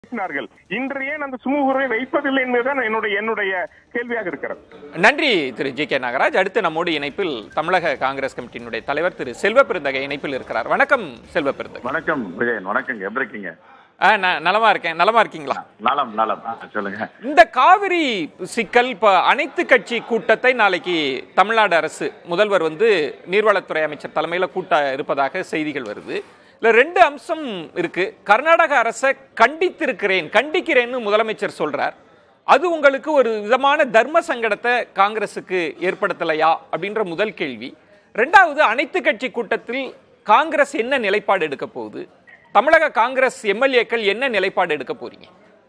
பேசினார்கள் இன்று ஏன் அந்த சுமூகரை வைப்பதில்லை என்பதுதான் என்னுடைய என்னுடைய கேள்வியாக இருக்கிறது நன்றி திரு ஜி கே நாகராஜ் அடுத்து நம்மோடு இணைப்பில் தமிழக காங்கிரஸ் கமிட்டியினுடைய தலைவர் திரு செல்வ பெருந்தகை இணைப்பில் இருக்கிறார் வணக்கம் செல்வ பெருந்தகை வணக்கம் விஜயன் வணக்கங்க எப்படி இருக்கீங்க ஆ, நான் நலமா இருக்கேன் நலமா இருக்கீங்களா நலம் நலம் ஆ, சொல்லுங்க இந்த காவிரி சிக்கல் இப்ப அனைத்து கட்சி கூட்டத்தை நாளைக்கு தமிழ்நாடு அரசு முதல்வர் வந்து நீர்வளத்துறை அமைச்சர் தலைமையில கூட்ட இருப்பதாக செய்திகள் வருது இல்ல ரெண்டு அம்சம் இருக்கு கர்நாடக அரசை கண்டித்திருக்கிறேன் கண்டிக்கிறேன்னு முதலமைச்சர் சொல்றார் அது உங்களுக்கு ஒரு விதமான தர்ம சங்கடத்தை காங்கிரசுக்கு ஏற்படுத்தலையா அப்படின்ற முதல் கேள்வி ரெண்டாவது அனைத்து கட்சி கூட்டத்தில் காங்கிரஸ் என்ன நிலைப்பாடு எடுக்க போகுது தமிழக காங்கிரஸ் எம்எல்ஏக்கள் என்ன நிலைப்பாடு எடுக்க போறீங்க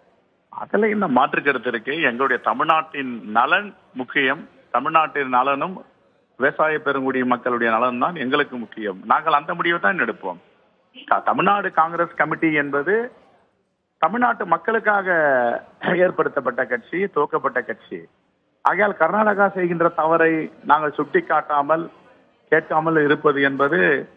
அதுல என்ன மாற்று கருத்து இருக்கு எங்களுடைய தமிழ்நாட்டின் நலன் முக்கியம் தமிழ்நாட்டின் நலனும் விவசாய பெருங்குடி மக்களுடைய நலன் தான் எங்களுக்கு முக்கியம் நாங்கள் அந்த முடிவை தான் எடுப்போம் த- தமிழ்நாடு காங்கிரஸ் கமிட்டி என்பது தமிழ்நாட்டு மக்களுக்காக ஏற்படுத்தப்பட்ட கட்சி துவக்கப்பட்ட கட்சி ஆகையால் கர்நாடகா செய்கின்ற தவறை நாங்கள் சுட்டிக்காட்டாமல் கேட்காமல் இருப்பது என்பது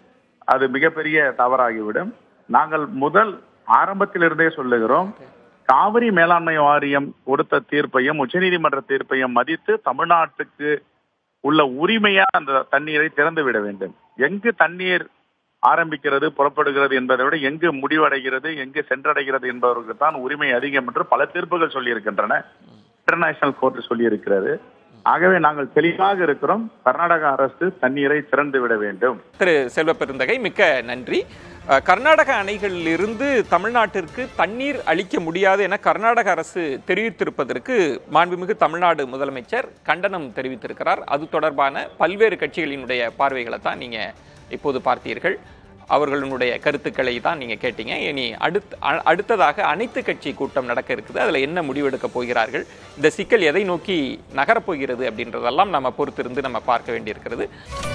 அது மிகப்பெரிய தவறாகிவிடும் நாங்கள் முதல் ஆரம்பத்திலிருந்தே சொல்லுகிறோம் காவிரி மேலாண்மை வாரியம் கொடுத்த தீர்ப்பையும் உச்சநீதிமன்ற தீர்ப்பையும் மதித்து தமிழ்நாட்டுக்கு உள்ள உரிமையா அந்த தண்ணீரை திறந்து விட வேண்டும் எங்கு தண்ணீர் ஆரம்பிக்கிறது புறப்படுகிறது என்பதை விட எங்கு முடிவடைகிறது எங்கு சென்றடைகிறது என்பவருக்கு தான் உரிமை அதிகம் என்று பல தீர்ப்புகள் சொல்லியிருக்கின்றன இன்டர்நேஷனல் கோர்ட் சொல்லியிருக்கிறது ஆகவே நாங்கள் தெளிவாக இருக்கிறோம் கர்நாடக அரசு தண்ணீரை திறந்து விட வேண்டும் திரு செல்வ பெருந்தகை மிக்க நன்றி அஹ், கர்நாடக அணைகளில் இருந்து தமிழ்நாட்டிற்கு தண்ணீர் அளிக்க முடியாது என கர்நாடக அரசு தெரிவித்திருப்பதற்கு மாண்புமிகு தமிழ்நாடு முதலமைச்சர் கண்டனம் தெரிவித்திருக்கிறார் அது தொடர்பான பல்வேறு கட்சிகளினுடைய பார்வைகளை தான் நீங்க இப்போது பார்த்தீர்கள் அவர்களுடைய கருத்துக்களை தான் நீங்க கேட்டீங்க இனி அடுத் அ- அடுத்ததாக அனைத்து கட்சி கூட்டம் நடக்க இருக்குது அதுல என்ன முடிவெடுக்க போகிறார்கள் இந்த சிக்கல் எதை நோக்கி நகரப்போகிறது அப்படின்றதெல்லாம் நம்ம பொறுத்திருந்து நம்ம பார்க்க வேண்டியிருக்கிறது